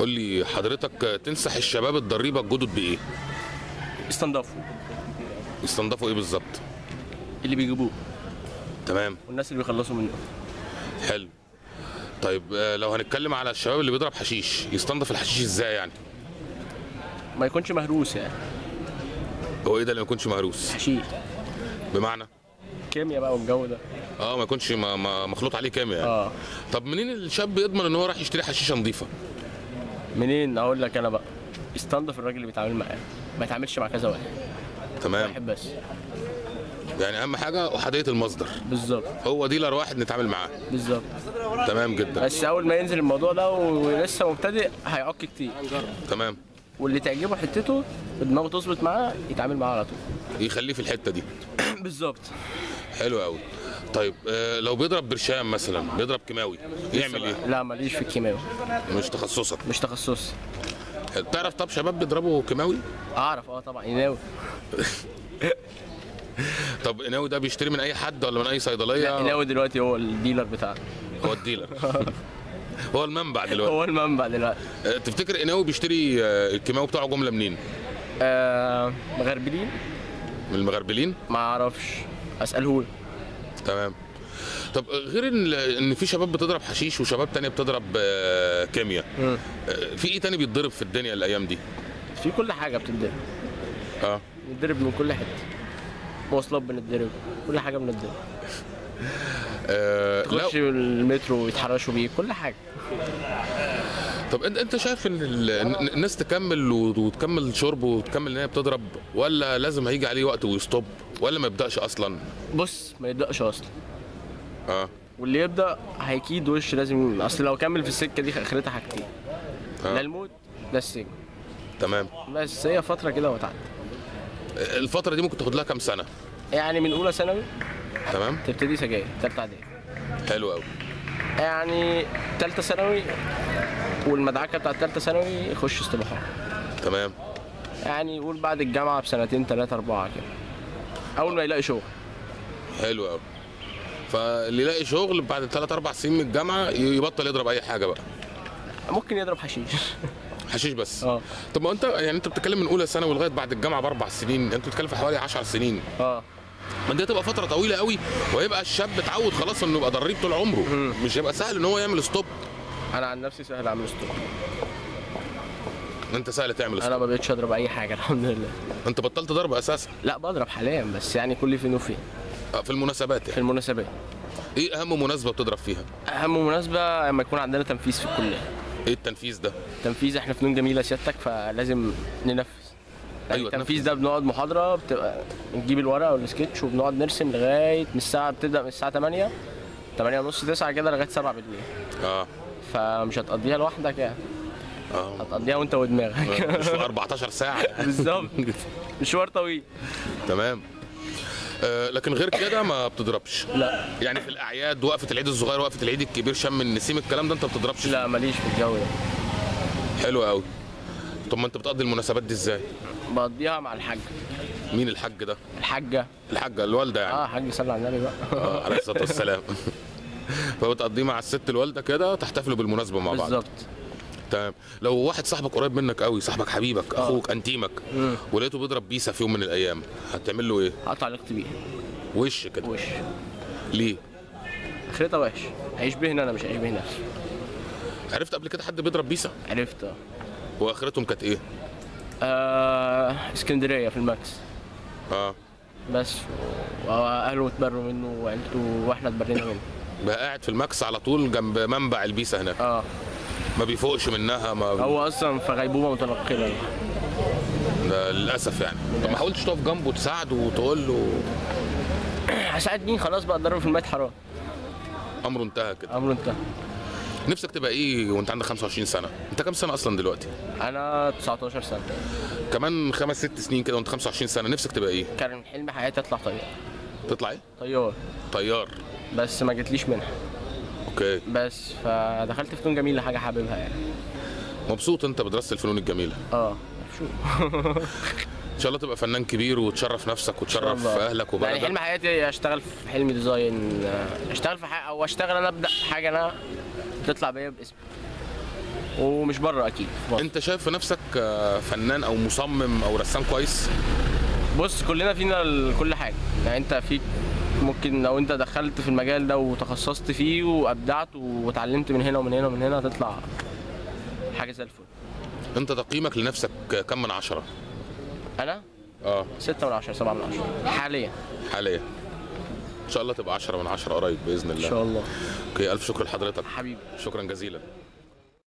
قول لي حضرتك تنصح الشباب الضريبه الجدد بايه استنضفوا يستنضفوا ايه بالظبط اللي بيجيبوه تمام والناس اللي بيخلصوا منه حلو طيب آه، لو هنتكلم على الشباب اللي بيضرب حشيش يستنضف الحشيش ازاي يعني ما يكونش مهروس يعني هو ايه ده اللي ما يكونش مهروس حشيش بمعنى كيمياء بقى والجو ده اه ما يكونش ما ما مخلوط عليه كيمياء يعني. اه طب منين الشاب يضمن ان هو راح يشتري حشيشه نظيفه منين اقول لك انا بقى استنضف الراجل اللي بيتعامل معاه ما يتعاملش مع كذا واحد تمام واحد بس يعني اهم حاجه احاديه المصدر بالظبط هو ديلر واحد نتعامل معاه بالظبط تمام جدا بس اول ما ينزل الموضوع ده ولسه مبتدئ هيعك كتير تمام واللي تعجبه حتته ودماغه تظبط معاه يتعامل معاه على طول يخليه في الحته دي بالظبط حلو قوي طيب آه لو بيضرب برشام مثلا بيضرب كيماوي يعمل ايه لا ماليش في الكيماوي مش تخصصك مش تخصصي تعرف طب شباب بيضربوا كيماوي اعرف اه طبعا يناوي طب قناوي ده بيشتري من اي حد ولا من اي صيدليه يناوي دلوقتي هو الديلر بتاعنا هو الديلر هو المنبع دلوقتي هو المنبع دلوقتي آه، تفتكر قناوي بيشتري آه، الكيماوي بتاعه جمله منين آه مغربلين من المغربلين ما اعرفش اساله له تمام طب غير ان ان في شباب بتضرب حشيش وشباب تانية بتضرب آه، كيمياء مم. آه، في ايه تاني بيتضرب في الدنيا الايام دي في كل حاجه بتتضرب اه بنتضرب من كل حته مواصلات بنتضرب كل حاجه بنتضرب آه، لا تخش المترو ويتحرشوا بيه كل حاجه طب انت انت شايف ان ال- إن الناس تكمل و- وتكمل شرب وتكمل ان هي بتضرب ولا لازم هيجي عليه وقت ويستوب ولا ما يبداش اصلا بص ما يبداش اصلا اه واللي يبدا هيكيد وش لازم اصل لو كمل في السكه دي اخرتها حاجتين لا آه. الموت لا السجن تمام بس هي فتره كده وتعدي الفتره دي ممكن تاخد لها كام سنه يعني من اولى ثانوي تمام تبتدي سجاير تالتة اعدادي حلو قوي يعني تالتة ثانوي والمدعكه بتاعت تالتة ثانوي يخش استباحات تمام يعني يقول بعد الجامعه بسنتين ثلاثه اربعه كده اول ما يلاقي شغل حلو قوي فاللي يلاقي شغل بعد 3 4 سنين من الجامعه يبطل يضرب اي حاجه بقى ممكن يضرب حشيش حشيش بس اه طب ما انت يعني انت بتتكلم من اولى ثانوي لغايه بعد الجامعه باربع سنين انت بتتكلم في حوالي 10 سنين اه ما دي هتبقى فتره طويله قوي وهيبقى الشاب اتعود خلاص انه يبقى ضريب طول عمره مش هيبقى سهل ان هو يعمل ستوب انا عن نفسي سهل اعمل ستوب انت سهل تعمل انا ستوب ما بقتش اضرب اي حاجه الحمد لله انت بطلت ضرب اساسا لا بضرب حاليا بس يعني كل فين وفين آه، في المناسبات في يعني المناسبات ايه اهم مناسبه بتضرب فيها اهم مناسبه لما يكون عندنا تنفيذ في الكليه ايه التنفيذ ده تنفيذ احنا فنون جميله سيادتك فلازم ننفذ يعني أيوة، التنفيذ تنفذ. ده بنقعد محاضره بتبقى نجيب الورقه والسكتش وبنقعد نرسم لغايه من الساعه بتبدا من الساعه 8 8 ونص 9 كده لغايه 7 بالليل اه فمش هتقضيها لوحدك يعني اه هتقضيها وانت ودماغك مش في 14 ساعه يعني. بالظبط مشوار طويل تمام آه لكن غير كده ما بتضربش لا يعني في الاعياد وقفه العيد الصغير وقفه العيد الكبير شم النسيم الكلام ده انت ما بتضربش لا ماليش في الجو ده حلو قوي طب ما انت بتقضي المناسبات دي ازاي بقضيها مع الحاج مين الحاج ده الحاجه الحاجه الوالده يعني اه حاج صلى على النبي بقى آه عليه الصلاه والسلام فبتقضيه مع الست الوالده كده تحتفلوا بالمناسبه مع بعض بالظبط تمام لو واحد صاحبك قريب منك قوي صاحبك حبيبك آه. اخوك انتيمك مم. ولقيته بيضرب بيسه في يوم من الايام هتعمل له ايه هقطع علاقتي بيه وش كده وش ليه اخرتها وحش هيشبهني انا مش هيشبه نفسي عرفت قبل كده حد بيضرب بيسه عرفت اه واخرتهم كانت ايه آه، اسكندريه في الماكس اه بس واهله اتبروا منه وعيلته واحنا اتبرينا منه بقى قاعد في الماكس على طول جنب منبع البيسه هناك اه ما بيفوقش منها ما هو اصلا في غيبوبه متنقله ده للاسف يعني طب ما حاولتش تقف جنبه وتساعده وتقول له هساعد مين خلاص بقى الضرب في الميت حرام امره انتهى كده امره انتهى نفسك تبقى ايه وانت عندك 25 سنه انت كام سنه اصلا دلوقتي انا 19 سنه كمان خمس ست سنين كده وانت 25 سنه نفسك تبقى ايه كان حلم حياتي اطلع طيار تطلع ايه طيار طيار بس ما جتليش منها اوكي بس فدخلت فنون جميله حاجه حاببها يعني مبسوط انت بدراسه الفنون الجميله اه شو ان شاء الله تبقى فنان كبير وتشرف نفسك وتشرف اهلك يعني حلم وبلدك حياتي اشتغل في حلم ديزاين آه، اشتغل في حاجه او اشتغل انا ابدا حاجه انا تطلع بيا باسمي ومش بره اكيد في مصر. انت شايف في نفسك آه، فنان او مصمم او رسام كويس بص كلنا فينا ال- كل حاجه يعني انت فيك ممكن لو انت دخلت في المجال ده وتخصصت فيه وابدعت واتعلمت من هنا ومن هنا ومن هنا هتطلع حاجه زي الفل انت تقييمك لنفسك كم من عشرة انا اه 6 من 10 7 من 10 حاليا حاليا ان شاء الله تبقى 10 من 10 قريب باذن ان الله شاء الله اوكي الف شكر لحضرتك حبيبي شكرا جزيلا